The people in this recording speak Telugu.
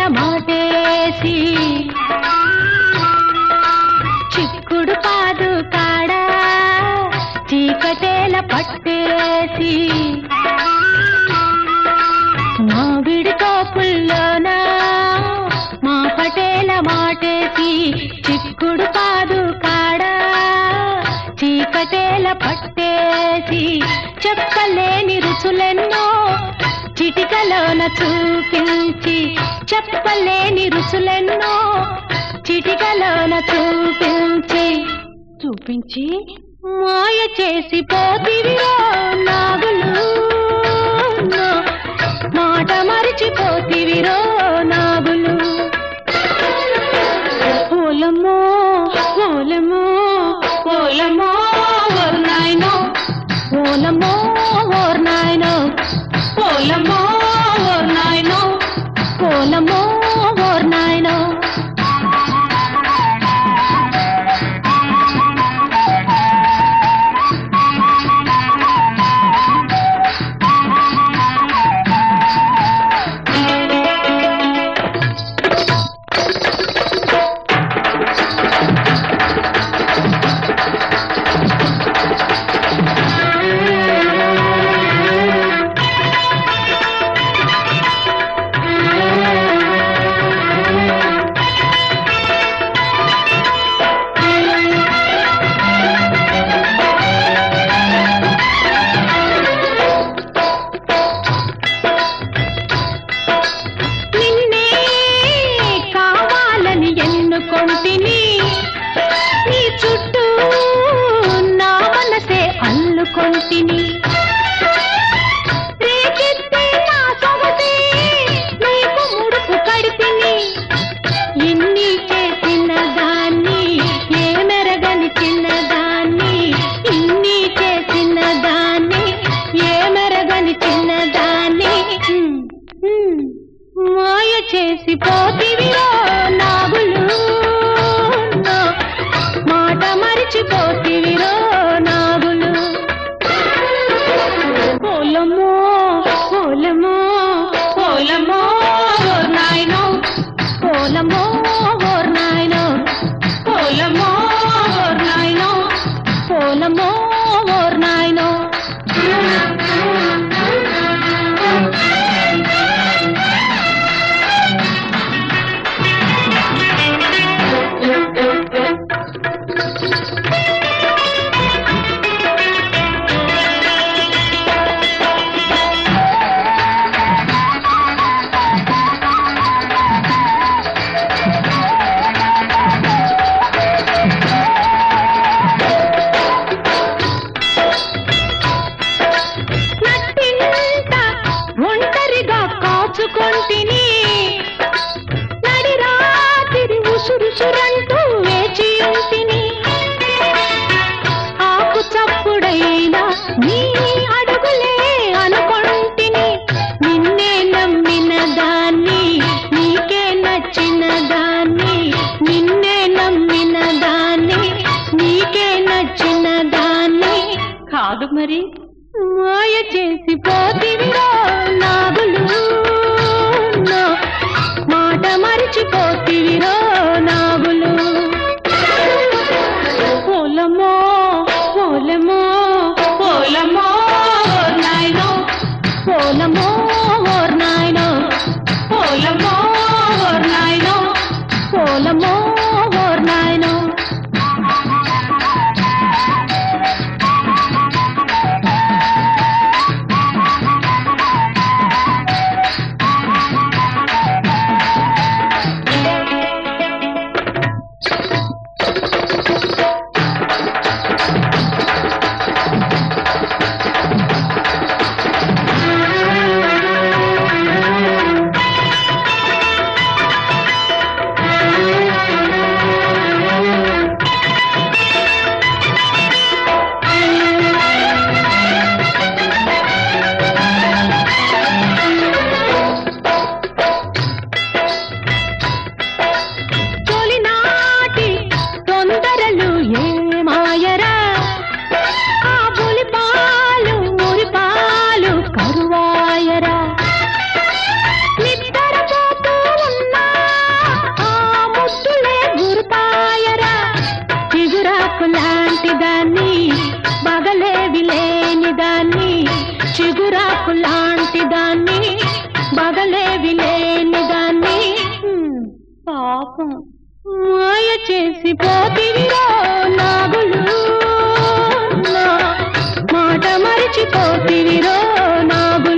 మాటేసి చిక్కుడు పాదు కాడా చీకటేల పట్టేసి మామిడి తోపుల్లోన మా పటేల మాటేసి చిక్కుడు పాదు కాడా చీకటేల పట్టేసి చెప్పలేని రుచులెన్నో చిటికలోన చూపించి చెప్పలేని రుచులెన్నో చిటికలోన చూపించి చూపించి మాయ చేసి పోతివిరో నాగులు నా మాట మరిచిపోతివిరో నాగులు ఓలమ్మో ఓలమ్మో ఓలమ్మో ఓర్ నాయనో ఓలమ్మో ఓర్ నాయనో ఓలమ్మో ఓర్ నాయనో ఓలమ్మో ఓర్ నాయనో నిన్నే కావాలని ఎన్నుకొంటిని నీ చుట్టూ నా మనసే అల్లుకొంటిని రేకెత్తే నా సొగసే నీకు ముడుపు కడితిని ఇన్ని చేసిన దాన్ని ఏ మెరగని చిన్నదాన్ని ఇన్ని చేసిన దాన్ని ఏ మెరగని చిన్నదాన్ని హ్మ్, హ్మ్. మాయ చేసి పోతివిరో నాగులు నా మాట మరిచిపోతివిరో నాగులు ఓలమ్మో ఓలమ్మో ఓలమ్మో ఓర్ నాయనో ఓలమ్మో ఓర్ నాయనో ఓలమ్మో ఓర్ నాయనో ఓలమ్మో ఓర్ నాయనో నట్టింట ఒంటరిగా కాచుకొంటిని నడి రాత్రి ఉసురుసురంటూ వేచి ఉంటిని ఆకు చప్పుడైనా నీ అడుగులే అనుకొంటిని నిన్నే నమ్మిన దాన్ని నీకే నచ్చిన దాన్ని నిన్నే నమ్మిన దాన్ని నీకే నచ్చిన దాన్ని కాదు మరి మాయ చేసి పోతివిరో నాగులు నా మాట మరిచిపోతివిరో నాగులు ఓలమ్మో ఓలమ్మో ఓలమ్మో ఓర్ నాయనో ఓలమ్మో ఓర్ నాయనో ఓలమ్మో ఓర్ నాయనో ఓలమ్మో ఓర్ నాయనో ఆ పాపం మాయ చేసి పోతివిరో నాగులు నా మాట మరిచిపోతివిరో నాగులు